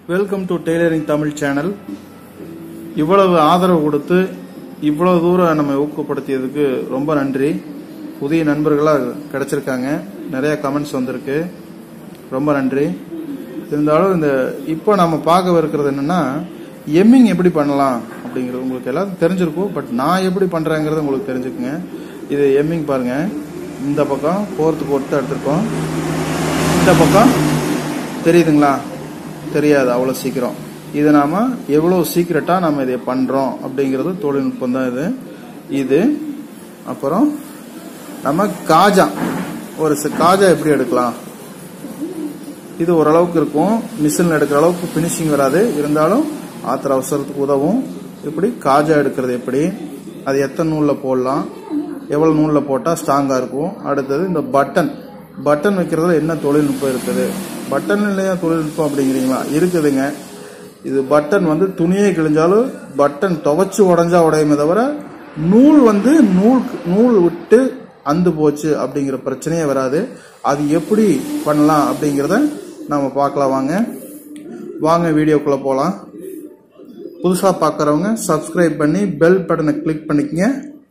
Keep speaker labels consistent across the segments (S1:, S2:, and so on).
S1: Welcome to tailoring Tamil channel இவ்வளவு ஆதரவு கொடுத்து இவ்வளவு தூரம் நம்ம ஊக்கப்படுத்தியதுக்கு ரொம்ப நன்றி புதிய நண்பர்களாக கிடைச்சிருக்காங்க நிறைய கமெண்ட்ஸ் வந்திருக்கு ரொம்ப நன்றி இருந்தாலும் இந்த இப்போ நம்ம பார்க்க இருக்கிறது என்னன்னா எம்மிங் எப்படி பண்ணலாம் அப்படிங்கிறது உங்களுக்கு எல்லாரும் தெரிஞ்சிருக்கும் பட் நான் எப்படி பண்றேங்கிறது உங்களுக்கு தெரிஞ்சுக்குங்க இது எம்மிங் பாருங்க இந்த பக்கம் ஃபோர்த்து போட்டு எடுத்திருக்கோம் இந்த பக்கம் தெரியுதுங்களா தெரியாது அவ்வளோ சீக்கிரம் இது நாம எவ்வளவு சீக்கிரட்டா நம்ம இதை பண்றோம் அப்படிங்கிறது தொழில்நுட்பம் தான் இது இது அப்புறம் நம்ம காஜா ஒரு ச- காஜா எப்படி எடுக்கலாம் இது ஓரளவுக்கு இருக்கும் மிஷினில் எடுக்கிற அளவுக்கு ஃபினிஷிங் வராது இருந்தாலும் ஆத்திர அவசரத்துக்கு உதவும் இப்படி காஜா எடுக்கிறது எப்படி அது எத்தனை நூலில் போடலாம் எவ்வளோ நூலில் போட்டால் ஸ்ட்ராங்காக இருக்கும் அடுத்தது இந்த பட்டன் பட்டன் வைக்கிறதுல என்ன தொழில்நுட்பம் இருக்குது பட்டன் இல்லையா தொழில்நுட்பம் அப்படிங்கிறீங்களா இருக்குதுங்க இது பட்டன் வந்து துணியே கிழிஞ்சாலும் பட்டன் துவைச்சு உடஞ்சா உடையுமே தவிர நூல் வந்து நூல் நூல் விட்டு அந்து போச்சு அப்படிங்கிற பிரச்சனையே வராது அது எப்படி பண்ணலாம் அப்படிங்கிறத நாம பார்க்கலாம் வாங்க வாங்க வீடியோக்குள்ள போகலாம் புதுசாக பார்க்குறவங்க சப்ஸ்கிரைப் பண்ணி பெல் பட்டனை கிளிக் பண்ணிக்கங்க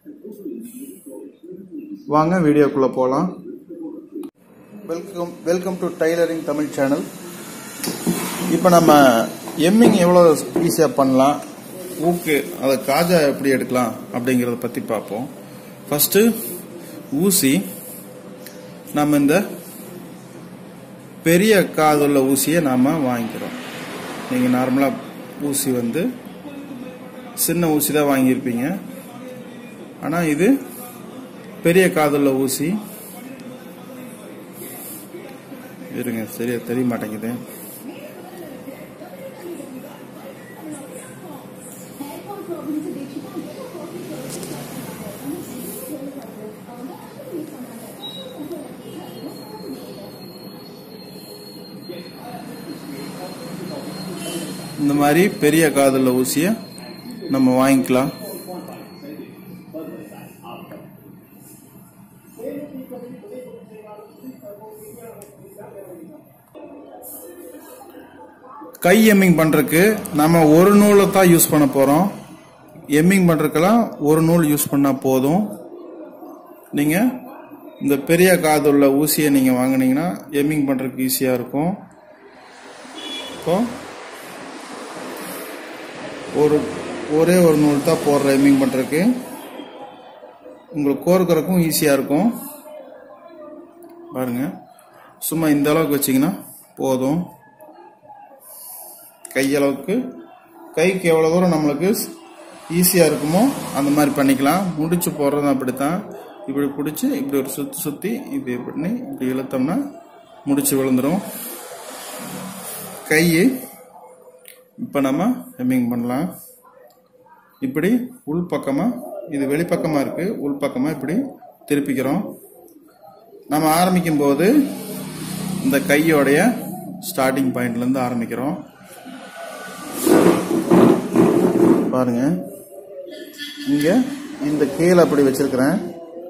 S1: வாங்க வீடியோக்குள்ள போகலாம் welcome welcome to tailoring Tamil channel இப்போ நம்ம எம்மிங் எவ்வளோ ஈஸியாக பண்ணலாம் ஊக்கு அதை காஜா எப்படி எடுக்கலாம் அப்படிங்கிறத பற்றி பார்ப்போம் ஃபர்ஸ்ட்டு ஊசி நம்ம இந்த பெரிய காதுள்ள ஊசியை நாம் வாங்கிக்கிறோம் நீங்கள் நார்மலாக ஊசி வந்து சின்ன ஊசி தான் வாங்கியிருப்பீங்க ஆனால் இது பெரிய காதுள்ள ஊசி இருங்க சரியா தெரிய மாட்டேங்குது இந்த மாதிரி பெரிய காதுள்ள ஊசியை நம்ம வாங்கிக்கலாம் கை எம்மிங் பண்றதுக்கு நம்ம ஒரு நூலை தான் யூஸ் பண்ண போறோம் எம்மிங் பண்றதுக்கெல்லாம் ஒரு நூல் யூஸ் பண்ணா போதும் நீங்க இந்த பெரிய காது உள்ள ஊசியை நீங்க வாங்குனீங்கன்னா எம்மிங் பண்றதுக்கு ஈஸியா இருக்கும் இப்போ ஒரு ஒரே ஒரு நூல் தான் போடுற எம்மிங் பண்றதுக்கு உங்களுக்கு கோர்க்கறதுக்கும் ஈஸியா இருக்கும் பாருங்க சும்மா இந்த அளவுக்கு வச்சீங்கன்னா போதும் கையளவுக்கு கைக்கு எவ்வளோ தூரம் நம்மளுக்கு ஈஸியாக இருக்குமோ அந்த மாதிரி பண்ணிக்கலாம் முடிச்சு போடுறதும் அப்படித்தான் இப்படி பிடிச்சி இப்படி ஒரு சுற்றி சுற்றி இப்படி பண்ணி இப்படி இழுத்தோம்னா முடிச்சு விழுந்துரும் கை இப்போ நம்ம ஹெம்மிங் பண்ணலாம் இப்படி உள் பக்கமாக இது வெளிப்பக்கமாக இருக்குது உள் பக்கமாக இப்படி திருப்பிக்கிறோம் நம்ம ஆரம்பிக்கும் போது இந்த கையோடைய ஸ்டார்டிங் பாயிண்ட்லேருந்து ஆரம்பிக்கிறோம் பாருங்க இங்க இந்த கீழே அப்படி வச்சிருக்கிறேன்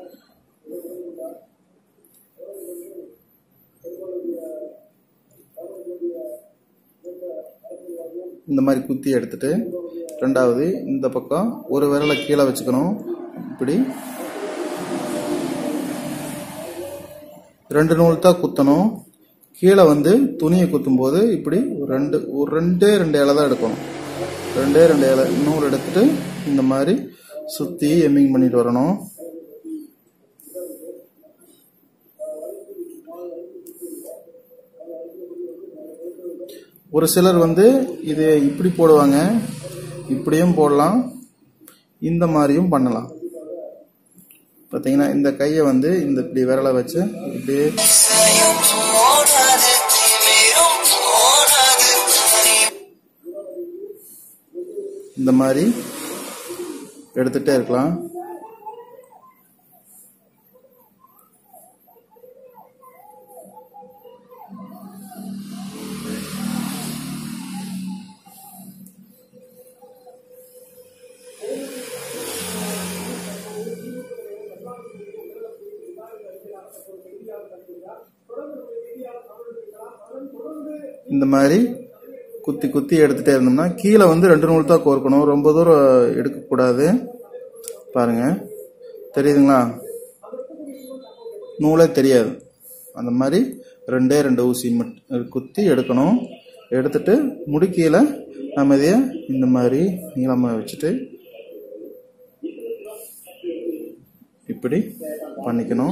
S1: இந்த மாதிரி குத்தி எடுத்துட்டு ரெண்டாவது இந்த பக்கம் ஒரு விரலை கீழே வச்சுக்கணும் இப்படி ரெண்டு நூல் தான் குத்தணும் கீழே வந்து துணியை குத்தும் போது இப்படி ஒரு ரெண்டு ஒரு ரெண்டே ரெண்டு இலை தான் எடுக்கணும் ரெண்டே ரெண்டு இலை நூல் எடுத்துட்டு இந்த மாதிரி சுத்தி எம்மிங் பண்ணிட்டு வரணும் ஒரு சிலர் வந்து இது இப்படி போடுவாங்க இப்படியும் போடலாம் இந்த மாதிரியும் பண்ணலாம் பார்த்தீங்கன்னா இந்த கையை வந்து இந்த இப்படி விரலை வச்சு இப்படியே
S2: இசையும் போனது திமிரும் போனது
S1: இந்த மாதிரி எடுத்துட்டே இருக்கலாம் இந்த மாதிரி குத்தி குத்தி எடுத்துட்டே இருந்தோம்னா கீழே வந்து ரெண்டு நூல் தான் கோர்க்கணும் ரொம்ப தூரம் எடுக்கக்கூடாது பாருங்க தெரியுதுங்களா நூலே தெரியாது அந்த மாதிரி ரெண்டே ரெண்டு ஊசி மட்டும் குத்தி எடுக்கணும் எடுத்துட்டு முடுக்கியில் நம்ம இதைய இந்த மாதிரி நீளமாக வச்சுட்டு இப்படி பண்ணிக்கணும்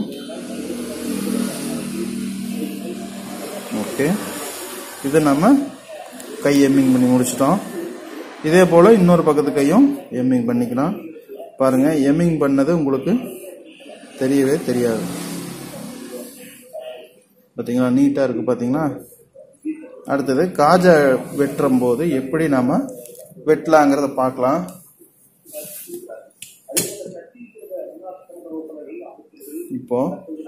S1: ஓகே இது நம்ம கை எம்மிங் பண்ணி முடிச்சிட்டோம் இதே போல் இன்னொரு பக்கத்து கையும் எம்மிங் பண்ணிக்கலாம் பாருங்க எம்மிங் பண்ணது உங்களுக்கு தெரியவே தெரியாது பார்த்தீங்களா நீட்டாக இருக்குது பார்த்தீங்களா அடுத்தது காஜா வெட்டுறும் போது எப்படி நாம வெட்டலாங்கிறத பார்க்கலாம் இப்போ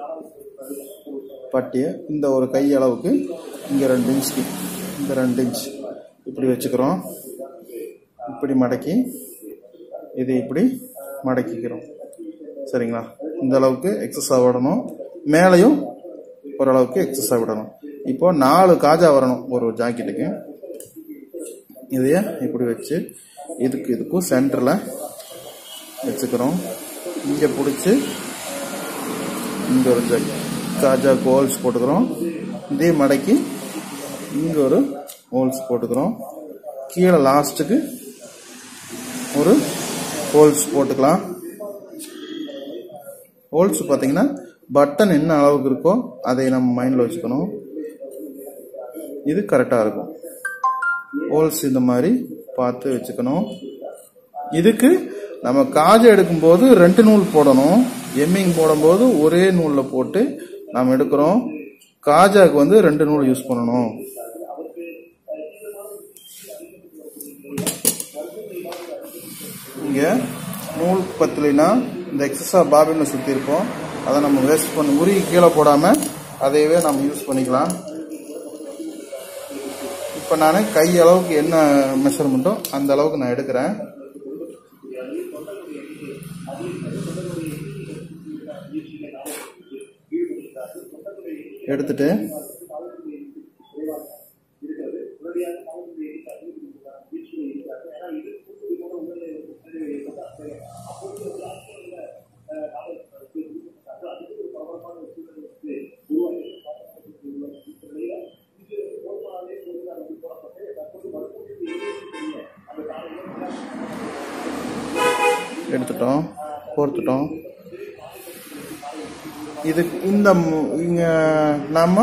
S1: பட்டியை இந்த ஒரு கை அளவுக்கு இங்கே ரெண்டு இன்ச்சுக்கு இந்த ரெண்டு இன்ச் இப்படி வச்சுக்கிறோம் இப்படி மடக்கி இது இப்படி மடக்கிக்கிறோம் சரிங்களா இந்த அளவுக்கு எக்ஸஸாக விடணும் மேலேயும் ஓரளவுக்கு எக்ஸஸாக விடணும் இப்போ நாலு காஜா வரணும் ஒரு ஜாக்கெட்டுக்கு இதைய இப்படி வச்சு இதுக்கு இதுக்கும் சென்டரில் வச்சுக்கிறோம் இங்கே பிடிச்சி இங்கே ஒரு ஜக் காஜா ஹோல்ஸ் போட்டுக்கிறோம் இதே மடக்கி இங்கே ஒரு ஹோல்ஸ் போட்டுக்கிறோம் கீழே லாஸ்ட்டுக்கு ஒரு ஹோல்ஸ் போட்டுக்கலாம் ஹோல்ஸ் பார்த்தீங்கன்னா பட்டன் என்ன அளவுக்கு இருக்கோ அதை நம்ம மைண்டில் வச்சுக்கணும் இது கரெக்டாக இருக்கும் ஹோல்ஸ் இந்த மாதிரி பார்த்து வச்சுக்கணும் இதுக்கு நம்ம காஜை எடுக்கும்போது ரெண்டு நூல் போடணும் எம்மிங் போடும்போது ஒரே நூலில் போட்டு நாம் எடுக்கிறோம் காஜாக்கு வந்து ரெண்டு நூல் யூஸ் பண்ணணும் இங்கே நூல் பத்தலைனா இந்த எக்ஸஸா பாபினில் சுற்றி இருப்போம் அதை நம்ம வேஸ்ட் பண்ண உருகி கீழே போடாமல் அதையவே நம்ம யூஸ் பண்ணிக்கலாம் இப்போ நான் கை அளவுக்கு என்ன மெஷர்மெண்ட்டோ அந்த அளவுக்கு நான் எடுக்கிறேன் எடுத்துட்டு எடுத்துட்டோம் கோர்த்துட்டோம் இது இந்த மு- இங்க நாம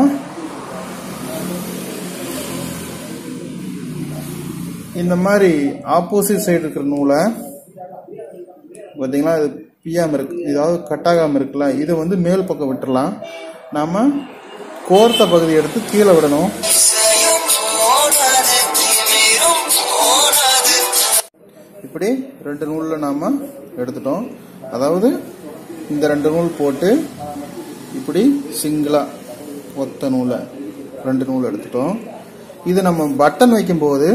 S1: இந்த மாதிரி ஆப்போசிட் சைடு இருக்கிற நூலை பார்த்தீங்களா இது பியாம இருக்கு ஏதாவது கட்டாகாம இருக்குல்ல இதை வந்து மேல் பக்கம் விட்டுறலாம் நாம கோர்த்த பகுதி எடுத்து கீழே விடணும்
S2: இசையும் போனது திமிரும் போனது
S1: இப்படி ரெண்டு நூலில் நாம எடுத்துட்டோம் அதாவது இந்த ரெண்டு நூல் போட்டு இப்படி சிங்கிளா ஒத்த நூலை ரெண்டு நூல் எடுத்துட்டோம் இது நம்ம பட்டன் வைக்கும்போது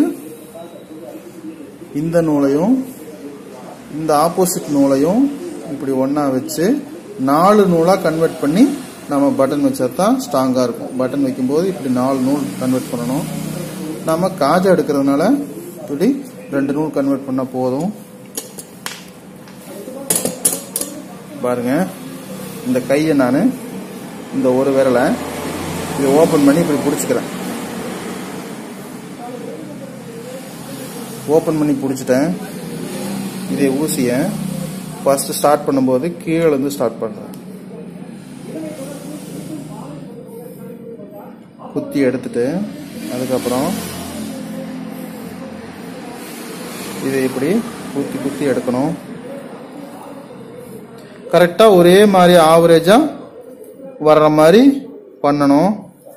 S1: இந்த நூலையும் இந்த ஆப்போசிட் நூலையும் இப்படி ஒண்ணா வச்சு நாலு நூலா கன்வெர்ட் பண்ணி நம்ம பட்டன் வச்சா தான் ஸ்ட்ராங்கா இருக்கும் பட்டன் வைக்கும்போது இப்படி நாலு நூல் கன்வெர்ட் பண்ணணும் நம்ம காஜா எடுக்கிறதுனால இப்படி ரெண்டு நூல் கன்வெர்ட் பண்ணா போதும் பாருங்க இந்த கையை நான் இந்த ஒரு விரலை இதை ஓபன் பண்ணி இப்படி பிடிச்சிக்கிறேன் ஓபன் பண்ணி பிடிச்சிட்டேன் இதே ஊசியை ஃபர்ஸ்ட் ஸ்டார்ட் பண்ணும்போது கீழே இருந்து ஸ்டார்ட் பண்றேன் குத்தி எடுத்துட்டு அதுக்கப்புறம் இதை இப்படி குத்தி குத்தி எடுக்கணும் கரெக்டா ஒரே மாதிரி ஆவரேஜா வர்ற மாதிரி பண்ணணும்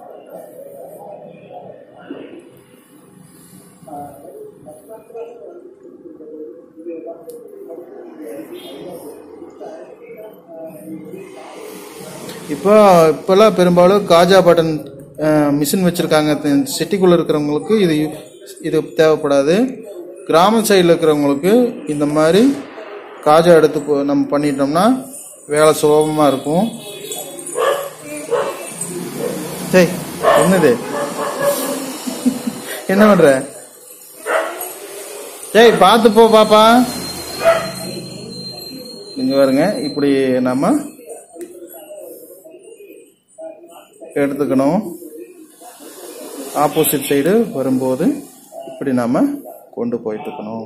S1: இப்போ இப்பெல்லாம் பெரும்பாலும் காஜா பட்டன் மிஷின் வச்சிருக்காங்க சிட்டிக்குள்ள இருக்கிறவங்களுக்கு இது இது தேவைப்படாது கிராம சைடில் இருக்கிறவங்களுக்கு இந்த மாதிரி காஜா எடுத்து போ- நம்ம பண்ணிட்டோம்னா வேலை சுலபமா இருக்கும் டேய் என்னது என்ன பண்ற டேய் பார்த்து போ பாப்பா இங்க பாருங்க இப்படி நம்ம எடுத்துக்கணும் ஆப்போசிட் சைடு வரும்போது இப்படி நாம கொண்டு போயிட்டு இருக்கணும்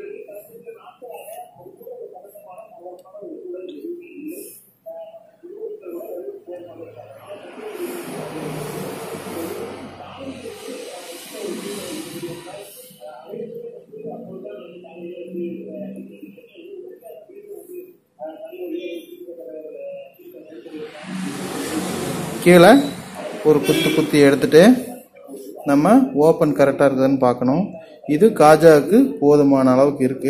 S1: கீழே ஒரு குத்து குத்தி எடுத்துட்டு நம்ம ஓப்பன் கரெக்டாக இருக்குதுன்னு பார்க்கணும் இது காஜாவுக்கு போதுமான அளவுக்கு இருக்கு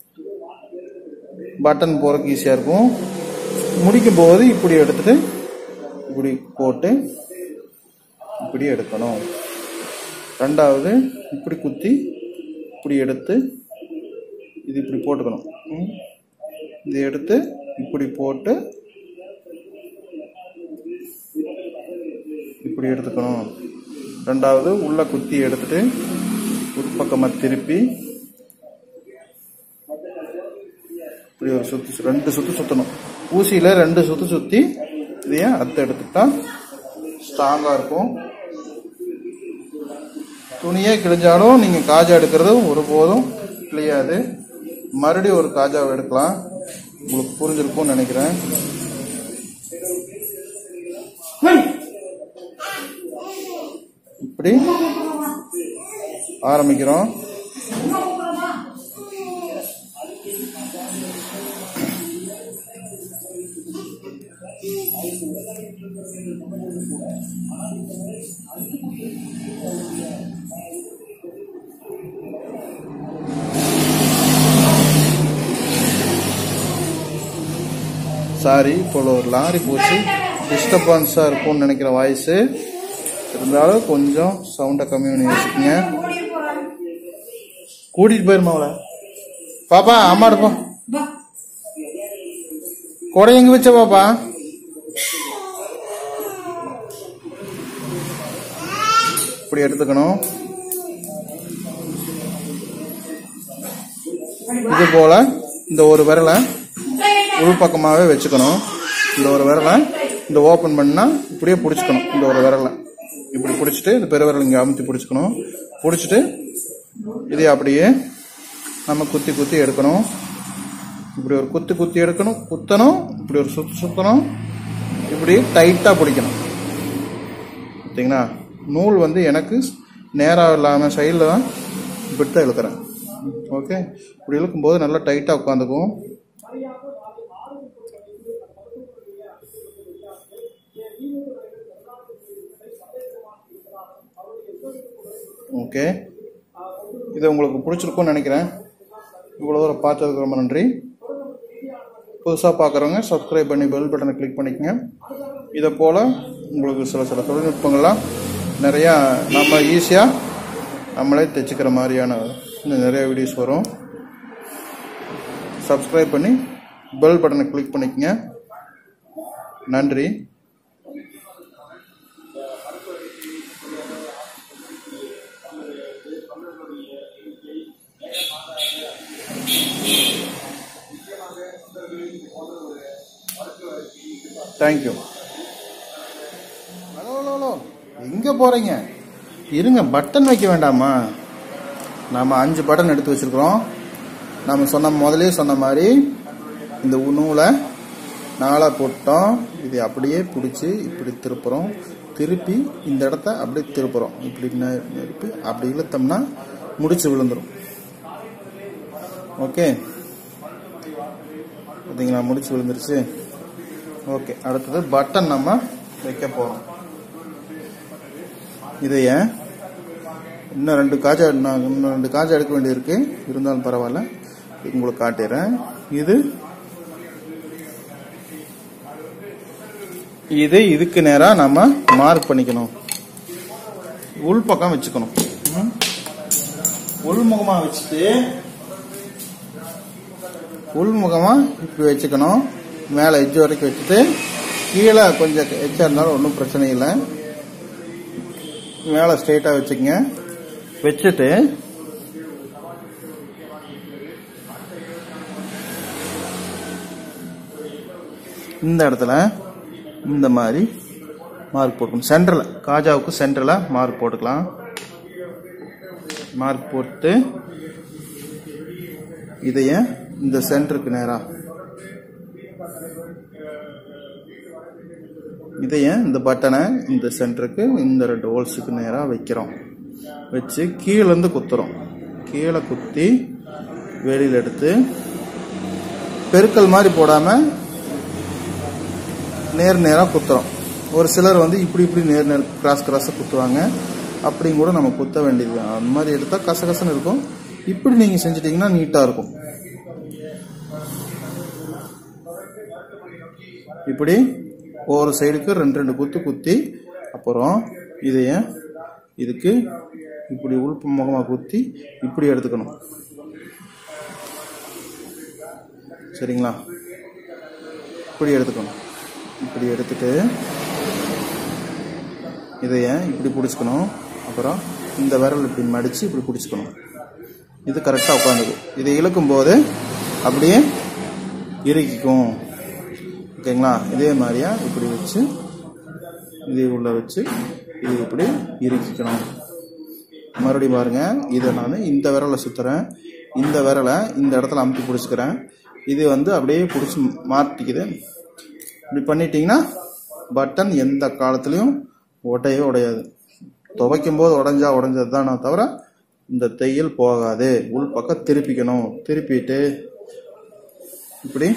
S1: பட்டன் போறதுக்கு ஈஸியாக இருக்கும் முடிக்கும் போது இப்படி எடுத்துட்டு இப்படி போட்டு இப்படி எடுக்கணும் ரெண்டாவது இப்படி குத்தி இப்படி எடுத்து இது இப்படி போட்டுக்கணும் ம். இது எடுத்து இப்படி போட்டு இப்படி எடுத்துக்கணும் ரெண்டாவது உள்ள குத்தி எடுத்துட்டு உட்பக்கமா திருப்பி இப்படி ஒரு சுத்து ரெண்டு சுத்து சுத்தணும் ஊசியில ரெண்டு சுத்து சுத்தி இதைய அத்தை எடுத்துட்டா ஸ்ட்ராங்கா இருக்கும் துணியே கிழிஞ்சாலும் நீங்க காஜா எடுக்கிறது ஒருபோதும் கிளியாது மறுபடியும் ஒரு காஜாவை எடுக்கலாம் உங்களுக்கு புரிஞ்சிருக்கும்னு நினைக்கிறேன் இப்படி ஆரம்பிக்கிறோம் சாரி இப்போ ஒரு லாரி போச்சு டிஸ்டர்பன்ஸாக இருக்கும்னு நினைக்கிற வாய்ஸு இருந்தாலும் கொஞ்சம் சவுண்டை கம்மி பண்ணி வச்சுக்கோங்க கூட்டிட்டு போயிருமா அவளை பாப்பா அம்மா எடுப்போம் கொடை எங்க வச்ச பாப்பா இப்படி எடுத்துக்கணும் இது போல இந்த ஒரு விரலை உள்பக்கமாவே வச்சுக்கணும் இந்த ஒரு விரலை இந்த ஓபன் பண்ணா இப்படியே பிடிச்சிக்கணும் இந்த ஒரு விரலை இப்படி பிடிச்சிட்டு இந்த பெருவிரல் இங்க அமுத்தி பிடிச்சிக்கணும் பிடிச்சிட்டு இதை அப்படியே நம்ம குத்தி குத்தி எடுக்கணும் இப்படி ஒரு குத்தி குத்தி எடுக்கணும் குத்தணும் இப்படி ஒரு சுத்து சுத்தணும் இப்படி டைட்டா பிடிக்கணும் பார்த்தீங்களா நூல் வந்து எனக்கு நேராக இல்லாமல் சைடில் தான் இப்படி தான் இழுக்கிறேன் ஓகே இப்படி இழுக்கும்போது நல்லா டைட்டாக உட்காந்துக்கும் ஓகே இது உங்களுக்கு பிடிச்சிருக்கும்னு நினைக்கிறேன் இவ்வளோ தூரம் பார்த்ததுக்கு ரொம்ப நன்றி புதுசாக பார்க்குறவங்க சப்ஸ்கிரைப் பண்ணி பெல் பட்டனை கிளிக் பண்ணிக்கங்க இதை போல் உங்களுக்கு சில சில தொழில்நுட்பங்கள்லாம் நிறையா நம்ம ஈஸியாக நம்மளே தைச்சிக்கிற மாதிரியான இன்னும் நிறைய வீடியோஸ் வரும் சப்ஸ்கிரைப் பண்ணி பெல் பட்டனை கிளிக் பண்ணிக்கங்க நன்றி தேங்க்யூ ஹலோ ஹலோ ஹலோ எங்க போறீங்க இருங்க பட்டன் வைக்க வேண்டாமா நாம அஞ்சு பட்டன் எடுத்து வச்சிருக்கிறோம் நாம சொன்ன முதலே சொன்ன மாதிரி இந்த நூலை நாளா போட்டோம் இதை அப்படியே பிடிச்சி இப்படி திருப்புறோம் திருப்பி இந்த இடத்த அப்படியே திருப்புறோம் இப்படி நெ- நெருப்பி அப்படி இழுத்தோம்னா முடிச்சு விழுந்துரும் ஓகே பார்த்தீங்களா முடிச்சு விழுந்துருச்சு ஓகே அடுத்தது பட்டன் நம்ம வைக்க போறோம் இதைய இன்னும் ரெண்டு காஜா நான் இன்னும் ரெண்டு காஜா எடுக்க வேண்டியிருக்கு இருந்தாலும் பரவாயில்ல உங்களுக்கு காட்டிடுறேன் இது இது இதுக்கு நேரா நம்ம மார்க் பண்ணிக்கணும் உள் பக்கம் வச்சுக்கணும் ம். உள்முகமா வச்சுட்டு உள்முகமா இப்படி வச்சுக்கணும் மேலே எஜ்ஜு வரைக்கும் வச்சுட்டு கீழே கொஞ்சம் எச்சா இருந்தாலும் ஒன்றும் பிரச்சனை இல்லை மேலே ஸ்ட்ரெயிட்டாக வச்சுக்கங்க வச்சுட்டு இந்த இடத்துல இந்த மாதிரி மார்க் போட்டுக்கணும் சென்டரில் காஜாவுக்கு சென்டரில் மார்க் போட்டுக்கலாம் மார்க் போட்டு இதைய இந்த சென்டருக்கு நேரா இதைய இந்த பட்டனை இந்த சென்டருக்கு இந்த ரெண்டு ஹோல்ஸுக்கு நேராக வைக்கிறோம் வச்சு கீழேருந்து குத்துறோம் கீழே குத்தி வெளியில் எடுத்து பெருக்கல் மாதிரி போடாமல் நேர் நேராக குத்துறோம் ஒரு சிலர் வந்து இப்படி இப்படி நேர் நேர் கிராஸ் கிராஸாக குத்துவாங்க அப்படியும் கூட நம்ம குத்த வேண்டியது அந்த மாதிரி எடுத்தால் கசகசன்னு இருக்கும் இப்படி நீங்கள் செஞ்சிட்டிங்கன்னா நீட்டாக இருக்கும் இப்படி ஒரு சைடுக்கு ரெண்டு ரெண்டு குத்து குத்தி அப்புறம் இதைய இதுக்கு இப்படி உள்பு முகமாக குத்தி இப்படி எடுத்துக்கணும் சரிங்களா இப்படி எடுத்துக்கணும் இப்படி எடுத்துட்டு இதைய இப்படி பிடிச்சிக்கணும் அப்புறம் இந்த விரல் இப்படி மடித்து இப்படி பிடிச்சிக்கணும் இது கரெக்டாக உட்காந்துது இதை இழுக்கும் போது அப்படியே இறுக்கிக்கும் ஓகேங்களா இதே மாதிரியா இப்படி வச்சு இதை உள்ள வச்சு இது இப்படி இறுக்கிக்கணும் மறுபடியும் பாருங்க இதை நான் இந்த விரலை சுற்றுறேன் இந்த விரலை இந்த இடத்துல அமுத்தி பிடிச்சிக்கிறேன் இது வந்து அப்படியே பிடிச்சி மாட்டிக்குது இப்படி பண்ணிட்டீங்கன்னா பட்டன் எந்த காலத்துலேயும் உடையவே உடையாது துவைக்கும் போது உடஞ்சா உடஞ்சது தானே தவிர இந்த தையல் போகாது உள் பக்கம் திருப்பிக்கணும் திருப்பிட்டு இப்படி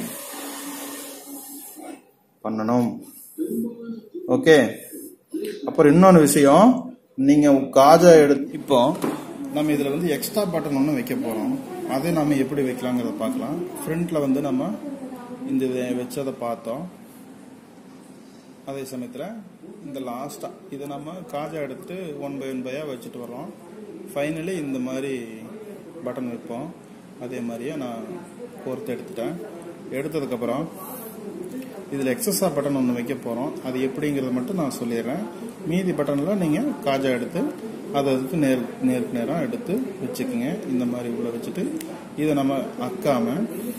S1: பண்ணணும் ஓகே அப்புறம் இன்னொன்று விஷயம் நீங்கள் காஜா எடுத்து இப்போ நம்ம இதில் வந்து எக்ஸ்ட்ரா பட்டன் ஒன்று வைக்க போகிறோம் அதை நம்ம எப்படி வைக்கலாங்கிறத பார்க்கலாம் ஃப்ரண்ட்டில் வந்து நம்ம இந்த இதை வச்சதை பார்த்தோம் அதே சமயத்தில் இந்த லாஸ்ட்டாக இதை நம்ம காஜா எடுத்து ஒன் பை ஒன் பையாக வச்சுட்டு வரோம் ஃபைனலி இந்த மாதிரி பட்டன் வைப்போம் அதே மாதிரியே நான் கோர்த்து எடுத்துட்டேன் எடுத்ததுக்கப்புறம் இதில் எக்ஸஸா பட்டன் ஒன்று வைக்க போகிறோம் அது எப்படிங்கிறத மட்டும் நான் சொல்லிடுறேன் மீதி பட்டனில் நீங்கள் காஜா எடுத்து அதை அதுக்கு நேர் நேருக்கு நேராக எடுத்து வச்சுக்கோங்க இந்த மாதிரி உள்ள வச்சுட்டு இதை நம்ம அக்காம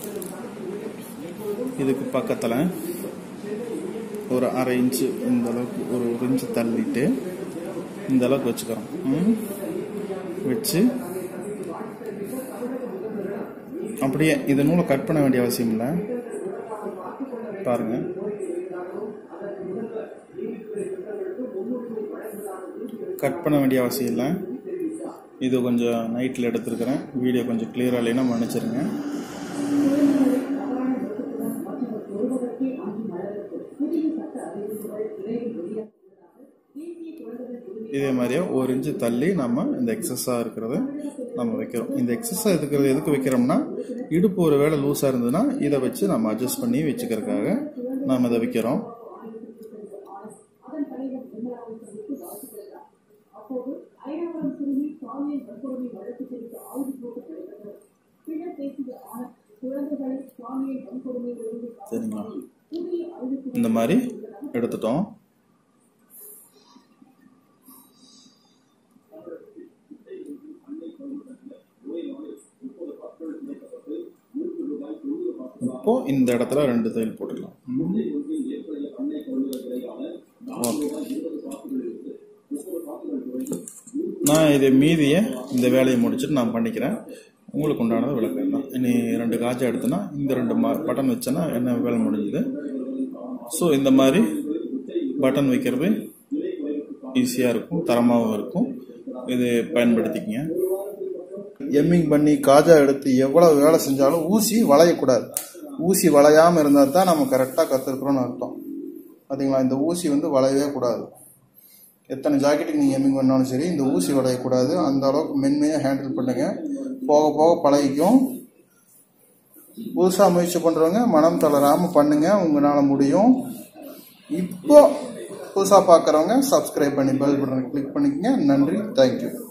S1: இதுக்கு பக்கத்தில் ஒரு அரை இன்ச்சு இந்த அளவுக்கு ஒரு ஒரு இன்ச்சு தள்ளிட்டு இந்த அளவுக்கு வச்சுக்கிறோம் ம்? வச்சு அப்படியே இது நூலை கட் பண்ண வேண்டிய அவசியம் இல்லை பாருங்க கட் பண்ண வேண்டிய அவசியம் இல்லை இது கொஞ்சம் நைட்டில் எடுத்திருக்கிறேன் வீடியோ கொஞ்சம் கிளியராக இல்லைன்னா மன்னிச்சிருங்க இதே மாதிரியே ஒரு இன்ச்சு தள்ளி நம்ம இந்த எக்ஸஸாக இருக்கிறத நம்ம வைக்கிறோம் இந்த எக்ஸஸாக இருக்கிறது எதுக்கு வைக்கிறோம்னா இடுப்பு ஒரு வேளை லூஸாக இருந்ததுன்னா இதை வச்சு நம்ம அட்ஜஸ்ட் பண்ணி வச்சுக்கிறதுக்காக நாம் இதை வைக்கிறோம் சரிங்களா இந்த மாதிரி எடுத்துட்டோம் இப்போ இந்த இடத்துல ரெண்டு தையல் போட்டுக்கலாம் ம். ஓகே நான் இது மீதியை இந்த வேலையை முடிச்சுட்டு நான் பண்ணிக்கிறேன் உங்களுக்கு உண்டானது விளக்கம் தான் இனி ரெண்டு காய்ச்சல் எடுத்தேன்னா இந்த ரெண்டு மா- பட்டன் வச்சேன்னா என்ன வேலை முடிஞ்சுது ஸோ இந்த மாதிரி பட்டன் வைக்கிறது ஈஸியாக இருக்கும் தரமாகவும் இருக்கும் இது பயன்படுத்திக்கங்க எம்மிங் பண்ணி காஜா எடுத்து எவ்வளவு வேலை செஞ்சாலும் ஊசி வளையக்கூடாது ஊசி வளையாம இருந்தா தான் நம்ம கரெக்டாக கற்றுருக்குறோம்னு அர்த்தம் பார்த்தீங்களா இந்த ஊசி வந்து வளையவே கூடாது எத்தனை ஜாக்கெட்டுக்கு நீங்கள் எம்மிங் பண்ணாலும் சரி இந்த ஊசி வளையக்கூடாது அந்த அளவுக்கு மென்மையாக ஹேண்டில் பண்ணுங்க போக போக பழகிக்கும் புதுசாக முயற்சி பண்ணுறவங்க மனம் தளராமல் பண்ணுங்க உங்களால் முடியும் இப்போ புதுசாக பார்க்குறவங்க சப்ஸ்கிரைப் பண்ணி பெல் பட்டனை கிளிக் பண்ணிக்கங்க நன்றி தேங்க்யூ